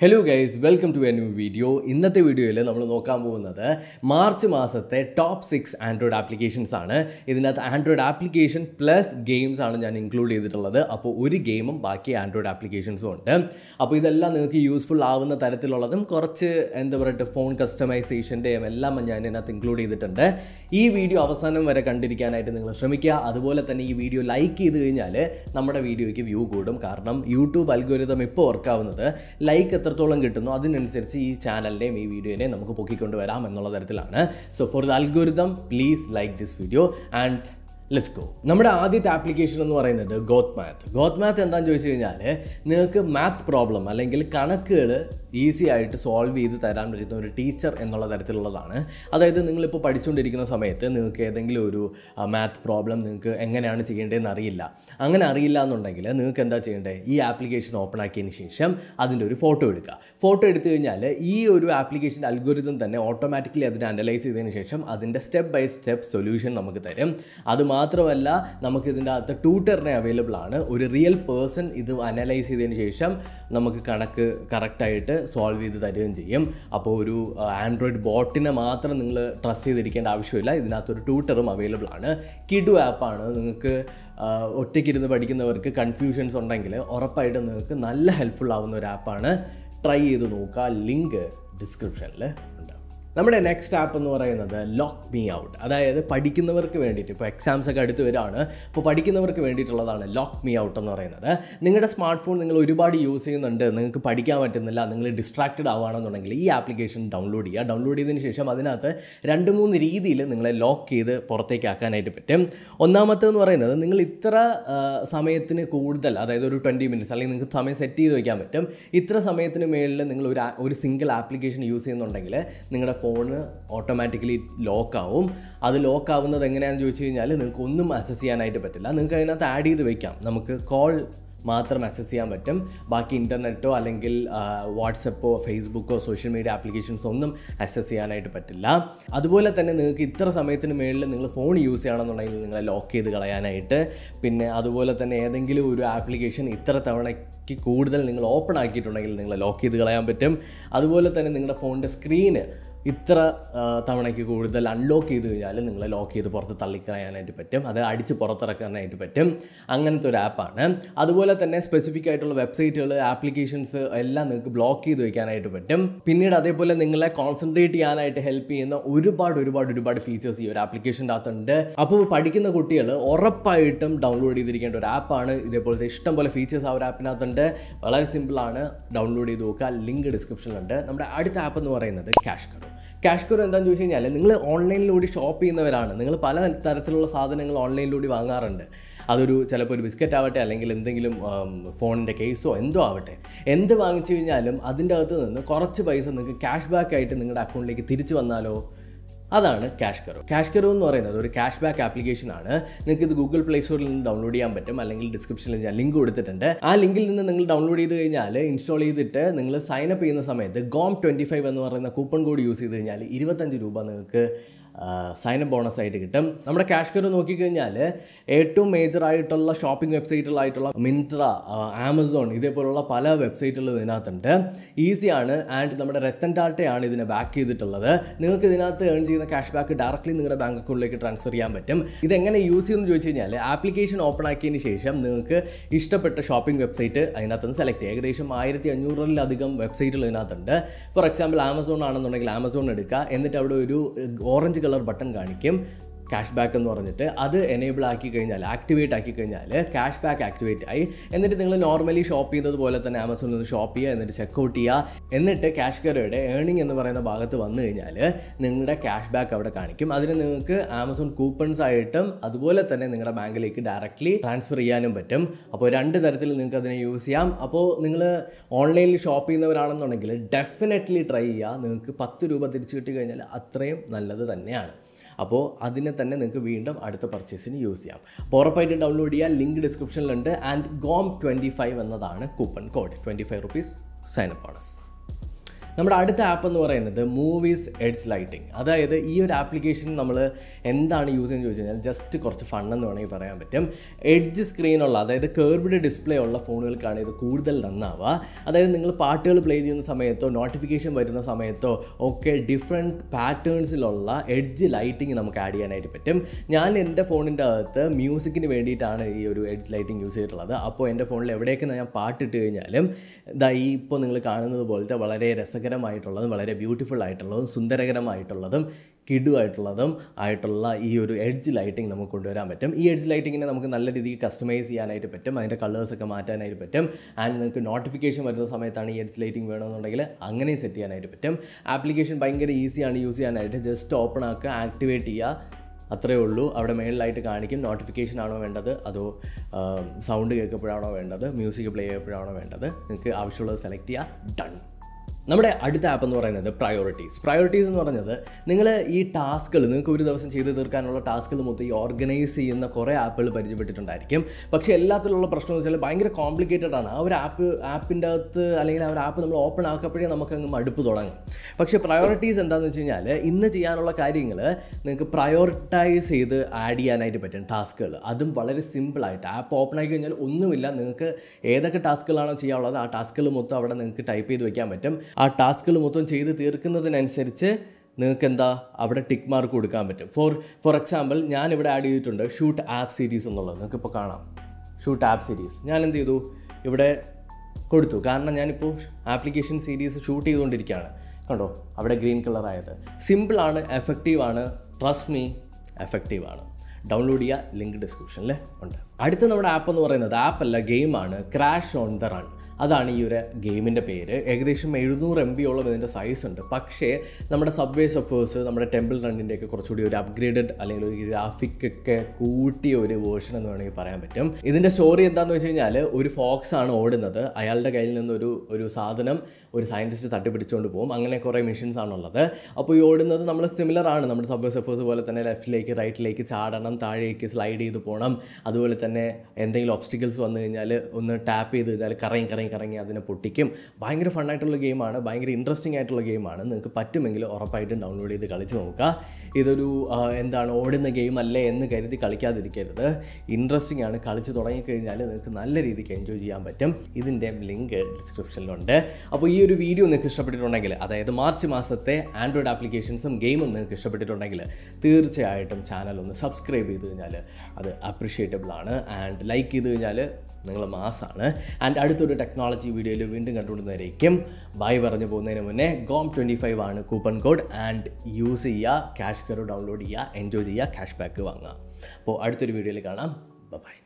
hello guys welcome to a new video ഇന്നത്തെ വീഡിയോയിൽ നമ്മൾ നോക്കാൻ പോകുന്നത് മാർച്ച് മാസത്തെ ടോപ്പ് സിക്സ് ആൻഡ്രോയിഡ് ആപ്ലിക്കേഷൻസ് ആണ് ഇതിനകത്ത് ആൻഡ്രോയിഡ് ആപ്ലിക്കേഷൻ പ്ലസ് ഗെയിംസ് ആണ് ഞാൻ ഇൻക്ലൂഡ് ചെയ്തിട്ടുള്ളത് അപ്പോൾ ഒരു ഗെയിമും ബാക്കി ആൻഡ്രോയിഡ് ആപ്ലിക്കേഷൻസും ഉണ്ട് അപ്പോൾ ഇതെല്ലാം നിങ്ങൾക്ക് യൂസ്ഫുൾ ആവുന്ന തരത്തിലുള്ളതും കുറച്ച് എന്താ പറയുക ഫോൺ കസ്റ്റമൈസേഷൻ്റെയും എല്ലാം ഞാൻ ഇതിനകത്ത് ഇൻക്ലൂഡ് ചെയ്തിട്ടുണ്ട് ഈ വീഡിയോ അവസാനം വരെ കണ്ടിരിക്കാനായിട്ട് നിങ്ങൾ ശ്രമിക്കുക അതുപോലെ തന്നെ ഈ വീഡിയോ ലൈക്ക് ചെയ്ത് കഴിഞ്ഞാൽ നമ്മുടെ വീഡിയോയ്ക്ക് വ്യൂ കൂടും കാരണം യൂട്യൂബ് അൽഗോരിതം ഇപ്പോൾ വർക്കാവുന്നത് ലൈക്ക് എത്രത്തോളം കിട്ടുന്നു അതിനനുസരിച്ച് ഈ ചാനലിൻ്റെയും ഈ വീഡിയോനെയും നമുക്ക് പൊക്കിക്കൊണ്ട് വരാം എന്നുള്ള തരത്തിലാണ് so for the algorithm please like this video and let's go നമ്മുടെ ആദ്യത്തെ ആപ്ലിക്കേഷൻ എന്ന് പറയുന്നത് ഗോത്ത് മാത്ത് ഗോത്ത് മാത്ത് എന്താണെന്ന് ചോദിച്ചു കഴിഞ്ഞാൽ നിങ്ങൾക്ക് മാത്ത് പ്രോബ്ലം അല്ലെങ്കിൽ കണക്കുകൾ ഈസി ആയിട്ട് സോൾവ് ചെയ്ത് തരാൻ പറ്റുന്ന ഒരു ടീച്ചർ എന്നുള്ള തരത്തിലുള്ളതാണ് അതായത് നിങ്ങളിപ്പോൾ പഠിച്ചുകൊണ്ടിരിക്കുന്ന സമയത്ത് നിങ്ങൾക്ക് ഏതെങ്കിലും ഒരു മാത്ത് പ്രോബ്ലം നിങ്ങൾക്ക് എങ്ങനെയാണ് ചെയ്യേണ്ടതെന്ന് അറിയില്ല അങ്ങനെ അറിയില്ല എന്നുണ്ടെങ്കിൽ നിങ്ങൾക്ക് എന്താ ചെയ്യേണ്ടത് ഈ ആപ്ലിക്കേഷൻ ഓപ്പൺ ആക്കിയതിന് ശേഷം അതിൻ്റെ ഒരു ഫോട്ടോ എടുക്കുക ഫോട്ടോ എടുത്തു കഴിഞ്ഞാൽ ഈ ഒരു ആപ്ലിക്കേഷൻ അൽഗോരിതം തന്നെ ഓട്ടോമാറ്റിക്കലി അതിനെ അനലൈസ് ചെയ്തതിന് ശേഷം അതിൻ്റെ സ്റ്റെപ്പ് ബൈ സ്റ്റെപ്പ് സൊല്യൂഷൻ നമുക്ക് തരും അത് മാത്രമല്ല നമുക്ക് ഇതിൻ്റെ അകത്ത് ട്യൂട്ടറിനെ അവൈലബിൾ ആണ് ഒരു റിയൽ പേഴ്സൺ ഇത് അനലൈസ് ചെയ്തതിന് ശേഷം നമുക്ക് കണക്ക് കറക്റ്റായിട്ട് സോൾവ് ചെയ്ത് തരികയും ചെയ്യും അപ്പോൾ ഒരു ആൻഡ്രോയിഡ് ബോട്ടിനെ മാത്രം നിങ്ങൾ ട്രസ്റ്റ് ചെയ്തിരിക്കേണ്ട ആവശ്യമില്ല ഇതിനകത്തൊരു ട്യൂട്ടറും അവൈലബിൾ ആണ് കിഡു ആപ്പാണ് നിങ്ങൾക്ക് ഒറ്റയ്ക്കിരുന്ന് പഠിക്കുന്നവർക്ക് കൺഫ്യൂഷൻസ് ഉണ്ടെങ്കിൽ ഉറപ്പായിട്ടും നിങ്ങൾക്ക് നല്ല ഹെൽപ്ഫുൾ ആവുന്ന ഒരു ആപ്പാണ് ട്രൈ ചെയ്ത് നോക്കുക ലിങ്ക് ഡിസ്ക്രിപ്ഷനിൽ ഉണ്ട് നമ്മുടെ നെക്സ്റ്റ് ആപ്പ് എന്ന് പറയുന്നത് ലോക്ക് മീ ഔട്ട് അതായത് പഠിക്കുന്നവർക്ക് വേണ്ടിയിട്ട് ഇപ്പോൾ എക്സാംസ് ഒക്കെ അടുത്ത് വരികയാണ് അപ്പോൾ പഠിക്കുന്നവർക്ക് വേണ്ടിയിട്ടുള്ളതാണ് ലോക്ക് മീ ഔട്ട് എന്ന് പറയുന്നത് നിങ്ങളുടെ സ്മാർട്ട് ഫോൺ നിങ്ങൾ ഒരുപാട് യൂസ് ചെയ്യുന്നുണ്ട് നിങ്ങൾക്ക് പഠിക്കാൻ പറ്റുന്നില്ല നിങ്ങൾ ഡിസ്ട്രാക്റ്റഡ് ആവുകയാണെന്നുണ്ടെങ്കിൽ ഈ ആപ്ലിക്കേഷൻ ഡൗൺലോഡ് ചെയ്യുക ഡൗൺലോഡ് ചെയ്തതിന് ശേഷം അതിനകത്ത് രണ്ട് മൂന്ന് രീതിയിൽ നിങ്ങളെ ലോക്ക് ചെയ്ത് പുറത്തേക്ക് ആക്കാനായിട്ട് പറ്റും ഒന്നാമത്തേന്ന് പറയുന്നത് നിങ്ങൾ ഇത്ര ആ, സമയത്തിന് കൂടുതൽ അതായത് ഒരു ട്വൻറ്റി മിനിറ്റ്സ് അല്ലെങ്കിൽ നിങ്ങൾക്ക് സമയം സെറ്റ് ചെയ്ത് വയ്ക്കാൻ പറ്റും ഇത്ര സമയത്തിന് മേളിൽ നിങ്ങൾ ഒരു ആ- ഒരു സിംഗിൾ ആപ്ലിക്കേഷൻ യൂസ് ചെയ്യുന്നുണ്ടെങ്കിൽ നിങ്ങളുടെ ഫോണ് ഓട്ടോമാറ്റിക്കലി ലോക്ക് ആവും അത് ലോക്ക് ആവുന്നത് എങ്ങനെയാണെന്ന് ചോദിച്ചു കഴിഞ്ഞാൽ നിങ്ങൾക്ക് ഒന്നും അക്സസ് ചെയ്യാനായിട്ട് പറ്റില്ല നിങ്ങൾക്ക് അതിനകത്ത് ആഡ് ചെയ്ത് വെക്കാം നമുക്ക് കോൾ മാത്രം അക്സസ് ചെയ്യാൻ പറ്റും ബാക്കി ഇൻ്റർനെറ്റോ അല്ലെങ്കിൽ വാട്സപ്പോ ഫേസ്ബുക്കോ സോഷ്യൽ മീഡിയ ആപ്ലിക്കേഷൻസോ ഒന്നും അക്സസ് ചെയ്യാനായിട്ട് പറ്റില്ല അതുപോലെ തന്നെ നിങ്ങൾക്ക് ഇത്ര സമയത്തിന് മേളിൽ നിങ്ങൾ ഫോൺ യൂസ് ചെയ്യണമെന്നുണ്ടെങ്കിൽ നിങ്ങളെ ലോക്ക് ചെയ്ത് കളയാനായിട്ട് പിന്നെ അതുപോലെ തന്നെ ഏതെങ്കിലും ഒരു ആപ്ലിക്കേഷൻ ഇത്ര തവണയ്ക്ക് കൂടുതൽ നിങ്ങൾ ഓപ്പൺ ആക്കിയിട്ടുണ്ടെങ്കിൽ നിങ്ങളെ ലോക്ക് ചെയ്ത് കളയാൻ പറ്റും അതുപോലെ തന്നെ നിങ്ങളുടെ ഫോണിൻ്റെ സ്ക്രീന് ഇത്ര ആ, തവണയ്ക്ക് കൂടുതൽ അൺലോക്ക് ചെയ്ത് കഴിഞ്ഞാൽ നിങ്ങളെ ലോക്ക് ചെയ്ത് പുറത്ത് തള്ളിക്കളയാനായിട്ട് പറ്റും അത് അടിച്ച് പുറത്തിറക്കാനായിട്ട് പറ്റും അങ്ങനത്തെ ഒരു ആപ്പാണ് അതുപോലെ തന്നെ സ്പെസിഫിക് ആയിട്ടുള്ള വെബ്സൈറ്റുകൾ ആപ്ലിക്കേഷൻസ് എല്ലാം നിങ്ങൾക്ക് ബ്ലോക്ക് ചെയ്ത് വെക്കാനായിട്ട് പറ്റും പിന്നീട് അതേപോലെ നിങ്ങളെ കോൺസെൻട്രേറ്റ് ചെയ്യാനായിട്ട് ഹെൽപ്പ് ചെയ്യുന്ന ഒരുപാട് ഒരുപാട് ഒരുപാട് ഫീച്ചേഴ്സ് ഈ ഒരു ആപ്ലിക്കേഷൻ്റെ അകത്തുണ്ട് അപ്പോൾ പഠിക്കുന്ന കുട്ടികൾ ഉറപ്പായിട്ടും ഡൗൺലോഡ് ചെയ്തിരിക്കേണ്ട ഒരു ആപ്പാണ് ഇതേപോലത്തെ ഇഷ്ടം പോലെ ഫീച്ചേഴ്സ് ആ ഒരു ആപ്പിനകത്തുണ്ട് വളരെ സിമ്പിളാണ് ഡൗൺലോഡ് ചെയ്ത് നോക്കുക ലിങ്ക് ഡിസ്ക്രിപ്ഷനിലുണ്ട് നമ്മുടെ അടുത്ത ആപ്പ് എന്ന് പറയുന്നത് ക്യാഷ് കറോ ക്യാഷ് കറോ എന്താണെന്ന് ചോദിച്ചു കഴിഞ്ഞാൽ നിങ്ങൾ ഓൺലൈനിലൂടെ ഷോപ്പ് ചെയ്യുന്നവരാണ് നിങ്ങൾ പല തരത്തിലുള്ള സാധനങ്ങൾ ഓൺലൈനിലൂടെ വാങ്ങാറുണ്ട് അതൊരു ചിലപ്പോൾ ഒരു ബിസ്ക്കറ്റ് ആവട്ടെ അല്ലെങ്കിൽ എന്തെങ്കിലും ഫോണിൻ്റെ കേസോ എന്തോ ആവട്ടെ എന്ത് വാങ്ങിച്ചു കഴിഞ്ഞാലും അതിൻ്റെ അകത്ത് നിന്ന് കുറച്ച് പൈസ നിങ്ങൾക്ക് ക്യാഷ് ബാക്ക് ആയിട്ട് നിങ്ങളുടെ അക്കൗണ്ടിലേക്ക് തിരിച്ചു വന്നാലോ അതാണ് ക്യാഷ് കറോ ക്യാഷ് കറോ എന്ന് പറയുന്നത് ഒരു ക്യാഷ് ബാക്ക് ആപ്ലിക്കേഷൻ ആണ് നിങ്ങൾക്ക് ഇത് ഗൂഗിൾ പ്ലേ സ്റ്റോറിൽ നിന്ന് ഡൗൺലോഡ് ചെയ്യാൻ പറ്റും അല്ലെങ്കിൽ ഡിസ്ക്രിപ്ഷനിൽ ഞാൻ ലിങ്ക് കൊടുത്തിട്ടുണ്ട് ആ ലിങ്കിൽ നിന്ന് നിങ്ങൾ ഡൗൺലോഡ് ചെയ്ത് കഴിഞ്ഞാൽ ഇൻസ്റ്റാൾ ചെയ്തിട്ട് നിങ്ങൾ സൈൻ അപ്പ് ചെയ്യുന്ന സമയത്ത് ഗോം ട്വൻറ്റി ഫൈവ് എന്ന് പറയുന്ന കൂപ്പൺ കോഡ് യൂസ് ചെയ്ത് കഴിഞ്ഞാൽ ഇരുപത്തഞ്ച് രൂപ നിങ്ങൾക്ക് സൈൻ അപ്പ് ബോണസ് ആയിട്ട് കിട്ടും നമ്മുടെ ക്യാഷ് കറോ നോക്കിക്കഴിഞ്ഞാൽ ഏറ്റവും മേജർ ആയിട്ടുള്ള ഷോപ്പിംഗ് വെബ്സൈറ്റുകളായിട്ടുള്ള മിന്ത്ര ആമസോൺ ഇതേപോലുള്ള പല വെബ്സൈറ്റുകളും ഇതിനകത്തുണ്ട് ഈസിയാണ് ആൻഡ് നമ്മുടെ രത്തൻ ടാറ്റയാണ് ഇതിനെ ബാക്ക് ചെയ്തിട്ടുള്ളത് നിങ്ങൾക്ക് ഇതിനകത്ത് ഏൺ ചെയ്യുന്ന ക്യാഷ് ബാക്ക് ഡയറക്റ്റ്ലി നിങ്ങളുടെ ബാങ്ക് അക്കൗണ്ടിലേക്ക് ട്രാൻസ്ഫർ ചെയ്യാൻ പറ്റും ഇതെങ്ങനെ യൂസ് ചെയ്യുമെന്ന് ചോദിച്ചു കഴിഞ്ഞാൽ ആപ്ലിക്കേഷൻ ഓപ്പൺ ആക്കിയതിന് ശേഷം നിങ്ങൾക്ക് ഇഷ്ടപ്പെട്ട ഷോപ്പിംഗ് വെബ്സൈറ്റ് അതിനകത്ത് നിന്ന് സെലക്ട് ചെയ്യുക ഏകദേശം ആയിരത്തി അഞ്ഞൂറിലധികം വെബ്സൈറ്റുകൾ ഇതിനകത്തുണ്ട് ഫോർ എക്സാമ്പിൾ ആമസോൺ ആണെന്നുണ്ടെങ്കിൽ ആമസോൺ എടുക്കുക എന്നിട്ട് അവിടെ ഒരു ഓറഞ്ച് കളർ ബട്ടൺ കാണിക്കും ക്യാഷ് ബാക്ക് എന്ന് പറഞ്ഞിട്ട് അത് എനേബിൾ ആക്കി കഴിഞ്ഞാൽ ആക്ടിവേറ്റ് ആക്കി കഴിഞ്ഞാൽ ക്യാഷ് ബാക്ക് ആക്ടിവേറ്റ് ആയി എന്നിട്ട് നിങ്ങൾ നോർമലി ഷോപ്പ് ചെയ്തത് പോലെ തന്നെ ആമസോണിൽ നിന്ന് ഷോപ്പ് ചെയ്യുക എന്നിട്ട് ചെക്കൗട്ട് ചെയ്യുക എന്നിട്ട് ക്യാഷ് കയറുടെ ഏണിംഗ് എന്ന് പറയുന്ന ഭാഗത്ത് വന്നു കഴിഞ്ഞാൽ നിങ്ങളുടെ ക്യാഷ് ബാക്ക് അവിടെ കാണിക്കും അതിന് നിങ്ങൾക്ക് ആമസോൺ കൂപ്പൺസ് ആയിട്ടും അതുപോലെ തന്നെ നിങ്ങളുടെ ബാങ്കിലേക്ക് ഡയറക്റ്റ്ലി ട്രാൻസ്ഫർ ചെയ്യാനും പറ്റും അപ്പോൾ രണ്ട് തരത്തിൽ നിങ്ങൾക്ക് അതിനെ യൂസ് ചെയ്യാം അപ്പോൾ നിങ്ങൾ ഓൺലൈനിൽ ഷോപ്പ് ചെയ്യുന്നവരാണെന്നുണ്ടെങ്കിൽ ഡെഫിനറ്റ്ലി ട്രൈ ചെയ്യുക നിങ്ങൾക്ക് പത്ത് രൂപ തിരിച്ചു കിട്ടി കഴിഞ്ഞാൽ അത്രയും നല്ലത് തന്നെയാണ് അപ്പോൾ അതിനെ തന്നെ നിങ്ങൾക്ക് വീണ്ടും അടുത്ത പർച്ചേസിന് യൂസ് ചെയ്യാം അപ്പോൾ ഉറപ്പായിട്ടും ഡൗൺലോഡ് ചെയ്യുക ലിങ്ക് ഡിസ്ക്രിപ്ഷനിലുണ്ട് ആൻഡ് ഗോം ട്വൻറ്റി ഫൈവ് എന്നതാണ് coupon code twenty five rupees sign up bonus നമ്മുടെ അടുത്ത ആപ്പ് എന്ന് പറയുന്നത് മൂവീസ് എഡ്ജ് ലൈറ്റിംഗ് അതായത് ഈ ഒരു ആപ്ലിക്കേഷൻ നമ്മൾ എന്താണ് യൂസ് ചെയ്യുന്നത് ചോദിച്ചു കഴിഞ്ഞാൽ ജസ്റ്റ് കുറച്ച് ഫണ്ണെന്ന് വേണമെങ്കിൽ പറയാൻ പറ്റും എഡ്ജ് സ്ക്രീനുള്ള അതായത് കേർവ്ഡ് ഡിസ്പ്ലേ ഉള്ള ഫോണുകൾക്കാണ് ഇത് കൂടുതൽ നന്നാവുക അതായത് നിങ്ങൾ പാട്ടുകൾ പ്ലേ ചെയ്യുന്ന സമയത്തോ നോട്ടിഫിക്കേഷൻ വരുന്ന സമയത്തോ ഒക്കെ ഡിഫറെൻറ്റ് പാറ്റേൺസിലുള്ള എഡ്ജ് ലൈറ്റിംഗ് നമുക്ക് ആഡ് ചെയ്യാനായിട്ട് പറ്റും ഞാൻ എൻ്റെ ഫോണിൻ്റെ അകത്ത് മ്യൂസിക്കിന് വേണ്ടിയിട്ടാണ് ഈ ഒരു എഡ്ജ് ലൈറ്റിംഗ് യൂസ് ചെയ്തിട്ടുള്ളത് അപ്പോൾ എൻ്റെ ഫോണിൽ എവിടേക്ക് ഞാൻ പാട്ടിട്ട് കഴിഞ്ഞാലും ഇതാ ഈ ഇപ്പോൾ നിങ്ങൾ കാണുന്നത് പോലത്തെ വളരെ രസകരമായിട്ടുള്ളതും വളരെ ബ്യൂട്ടിഫുൾ ആയിട്ടുള്ളതും സുന്ദരകരമായിട്ടുള്ളതും കിഡുമായിട്ടുള്ളതും ആയിട്ടുള്ള ഈ ഒരു എഡ്ജ് ലൈറ്റിംഗ് നമുക്ക് കൊണ്ടുവരാൻ പറ്റും ഈ എഡ്ജ് ലൈറ്റിങ്ങിനെ നമുക്ക് നല്ല രീതിക്ക് കസ്റ്റമൈസ് ചെയ്യാനായിട്ട് പറ്റും അതിൻ്റെ കളേഴ്സൊക്കെ മാറ്റാനായിട്ട് പറ്റും ആൻഡ് നിങ്ങൾക്ക് നോട്ടിഫിക്കേഷൻ വരുന്ന സമയത്താണ് ഈ എഡ്ജ് ലൈറ്റിംഗ് വേണമെന്നുണ്ടെങ്കിൽ അങ്ങനെയും സെറ്റ് ചെയ്യാനായിട്ട് പറ്റും ആപ്ലിക്കേഷൻ ഭയങ്കര ഈസിയാണ് യൂസ് ചെയ്യാനായിട്ട് ജസ്റ്റ് ഓപ്പൺ ആക്കുക ആക്ടിവേറ്റ് ചെയ്യുക അത്രേ ഉള്ളൂ അവിടെ മേളിലായിട്ട് കാണിക്കും നോട്ടിഫിക്കേഷൻ ആണോ വേണ്ടത് അതോ സൗണ്ട് കേൾക്കുമ്പോഴാണോ വേണ്ടത് മ്യൂസിക് പ്ലേ ചെയ്യുമ്പോഴാണോ വേണ്ടത് നിങ്ങൾക്ക് ആവശ്യമുള്ളത് സെലക്ട് ചെയ്യുക ഡൺ നമ്മുടെ അടുത്ത ആപ്പ് എന്ന് പറയുന്നത് പ്രയോറിറ്റീസ് പ്രയോറിറ്റീസ് എന്ന് പറഞ്ഞത് നിങ്ങൾ ഈ ടാസ്കുകൾ നിങ്ങൾക്ക് ഒരു ദിവസം ചെയ്ത് തീർക്കാനുള്ള ടാസ്കുകൾ മൊത്തം ഈ ഓർഗനൈസ് ചെയ്യുന്ന കുറേ ആപ്പുകൾ പരിചയപ്പെട്ടിട്ടുണ്ടായിരിക്കും പക്ഷേ എല്ലാത്തിലുള്ള പ്രശ്നം എന്ന് വെച്ചാൽ ഭയങ്കര കോംപ്ലിക്കേറ്റഡ് ആണ് ആ ഒരു ആപ്പ് ആപ്പിൻ്റെ അകത്ത് അല്ലെങ്കിൽ ആ ഒരു ആപ്പ് നമ്മൾ ഓപ്പൺ ആക്കപ്പോഴേ നമുക്ക് അങ്ങ് മടുപ്പ് തുടങ്ങും പക്ഷേ പ്രയോറിറ്റീസ് എന്താണെന്ന് വെച്ച് കഴിഞ്ഞാൽ ഇന്ന് ചെയ്യാനുള്ള കാര്യങ്ങൾ നിങ്ങൾക്ക് പ്രയോറിറ്റൈസ് ചെയ്ത് ആഡ് ചെയ്യാനായിട്ട് പറ്റും ടാസ്കുകൾ അതും വളരെ സിമ്പിളായിട്ട് ആപ്പ് ഓപ്പൺ ആക്കി കഴിഞ്ഞാൽ ഒന്നുമില്ല നിങ്ങൾക്ക് ഏതൊക്കെ ടാസ്കുകളാണോ ചെയ്യാനുള്ളത് ആ ടാസ്കുകൾ മൊത്തം അവിടെ നിങ്ങൾക്ക് ടൈപ്പ് ചെയ്ത് വെക്കാൻ പറ്റും ആ ടാസ്കുകൾ മൊത്തം ചെയ്ത് തീർക്കുന്നതിനനുസരിച്ച് നിങ്ങൾക്ക് എന്താ അവിടെ ടിക്ക് മാർക്ക് കൊടുക്കാൻ പറ്റും ഫോർ ഫോർ എക്സാമ്പിൾ ഞാൻ ഇവിടെ ആഡ് ചെയ്തിട്ടുണ്ട് ഷൂട്ട് ആപ്പ് സീരീസ് എന്നുള്ളത് നിങ്ങൾക്ക് ഇപ്പോൾ കാണാം ഷൂട്ട് ആപ്പ് സീരീസ് ഞാൻ എന്ത് ചെയ്തു ഇവിടെ കൊടുത്തു കാരണം ഞാനിപ്പോൾ ആപ്ലിക്കേഷൻ സീരീസ് ഷൂട്ട് ചെയ്തുകൊണ്ടിരിക്കുകയാണ് കണ്ടോ അവിടെ ഗ്രീൻ കളറായത് സിമ്പിളാണ് എഫക്റ്റീവാണ് ട്രസ്റ്റ് മീ എഫക്റ്റീവാണ് ഡൗൺലോഡ് ചെയ്യുക ലിങ്ക് ഡിസ്ക്രിപ്ഷനിൽ ഉണ്ട് അടുത്ത നമ്മുടെ ആപ്പ് എന്ന് പറയുന്നത് ആപ്പല്ല ഗെയിമാണ് ക്രാഷ് ഓൺ ദ റൺ അതാണ് ഈ ഒരു ഗെയിമിൻ്റെ പേര് ഏകദേശം എഴുന്നൂറ് എം ബിയോളം ഇതിൻ്റെ സൈസ് ഉണ്ട് പക്ഷേ നമ്മുടെ സബ്വേ സഫേഴ്സ് നമ്മുടെ ടെമ്പിൾ റണ്ണിൻ്റെയൊക്കെ കുറച്ചുകൂടി ഒരു അപ്ഗ്രേഡഡ് അല്ലെങ്കിൽ ഒരു ഗ്രാഫിക് ഒക്കെ കൂട്ടിയ ഒരു വേർഷൻ എന്ന് വേണമെങ്കിൽ പറയാൻ പറ്റും ഇതിൻ്റെ സ്റ്റോറി എന്താണെന്ന് വെച്ച് കഴിഞ്ഞാൽ ഒരു ഫോക്സ് ആണ് ഓടുന്നത് അയാളുടെ കയ്യിൽ നിന്നൊരു ഒരു സാധനം ഒരു സയൻറ്റിസ്റ്റ് തട്ടിപ്പിടിച്ചുകൊണ്ട് പോകും അങ്ങനെ കുറേ മിഷൻസ് ആണുള്ളത് അപ്പോൾ ഈ ഓടുന്നത് നമ്മൾ സിമിലർ ആണ് നമ്മുടെ സബ്വേ സഫേഴ്സ് പോലെ തന്നെ ലെഫ്റ്റിലേക്ക് റൈറ്റിലേക്ക് ചാടണം താഴേക്ക് സ്ലൈഡ് ചെയ്ത് പോകണം അതുപോലെ തന്നെ എന്തെങ്കിലും ഒബ്സ്റ്റിക്കിൾസ് വന്നു കഴിഞ്ഞാൽ ഒന്ന് ടാപ്പ് ചെയ്ത് കഴിഞ്ഞാൽ കറങ്ങി കറങ്ങി കറങ്ങി അതിനെ പൊട്ടിക്കും ഭയങ്കര ഫണ്ണായിട്ടുള്ള ഗെയിമാണ് ഭയങ്കര ഇൻട്രസ്റ്റിംഗ് ആയിട്ടുള്ള ഗെയിമാണ് നിങ്ങൾക്ക് പറ്റുമെങ്കിൽ ഉറപ്പായിട്ടും ഡൗൺലോഡ് ചെയ്ത് കളിച്ച് നോക്കുക ഇതൊരു ആ, എന്താണ് ഓടുന്ന ഗെയിം അല്ലേ എന്ന് കരുതി കളിക്കാതിരിക്കരുത് ഇൻട്രസ്റ്റിംഗ് ആണ് കളിച്ച് തുടങ്ങിക്കഴിഞ്ഞാൽ നിങ്ങൾക്ക് നല്ല രീതിക്ക് എൻജോയ് ചെയ്യാൻ പറ്റും ഇതിൻ്റെ ലിങ്ക് ഡിസ്ക്രിപ്ഷനിലുണ്ട് അപ്പോൾ ഈ ഒരു വീഡിയോ നിങ്ങൾക്ക് ഇഷ്ടപ്പെട്ടിട്ടുണ്ടെങ്കിൽ അതായത് മാർച്ച് മാസത്തെ ആൻഡ്രോയിഡ് ആപ്ലിക്കേഷൻസും ഗെയിമും നിങ്ങൾക്ക് ഇഷ്ടപ്പെട്ടിട്ടുണ്ടെങ്കിൽ തീർച്ചയായിട്ടും ചാനൽ ഒന്ന് സബ്സ്ക്രൈബ് ചെയ്ത് കഴിഞ്ഞാൽ അത് അപ്രിഷ്യേറ്റബിൾ ആണ് ആൻഡ് ലൈക്ക് ചെയ്ത് കഴിഞ്ഞാൽ നിങ്ങൾ മാസാണ് ആൻഡ് അടുത്തൊരു ടെക്നോളജി വീഡിയോയിൽ വീണ്ടും കണ്ടുകൊടുന്നതായിരിക്കും ബൈ പറഞ്ഞു പോകുന്നതിന് മുന്നേ ഗോം ട്വൻറ്റി ഫൈവ് ആണ് കൂപ്പൺ കോഡ് ആൻഡ് യൂസ് ചെയ്യുക ക്യാഷ് കറോ ഡൗൺലോഡ് ചെയ്യുക എൻജോയ് ചെയ്യുക ക്യാഷ് ബാക്ക് വാങ്ങുക അപ്പോൾ അടുത്തൊരു വീഡിയോയിൽ കാണാം ബൈ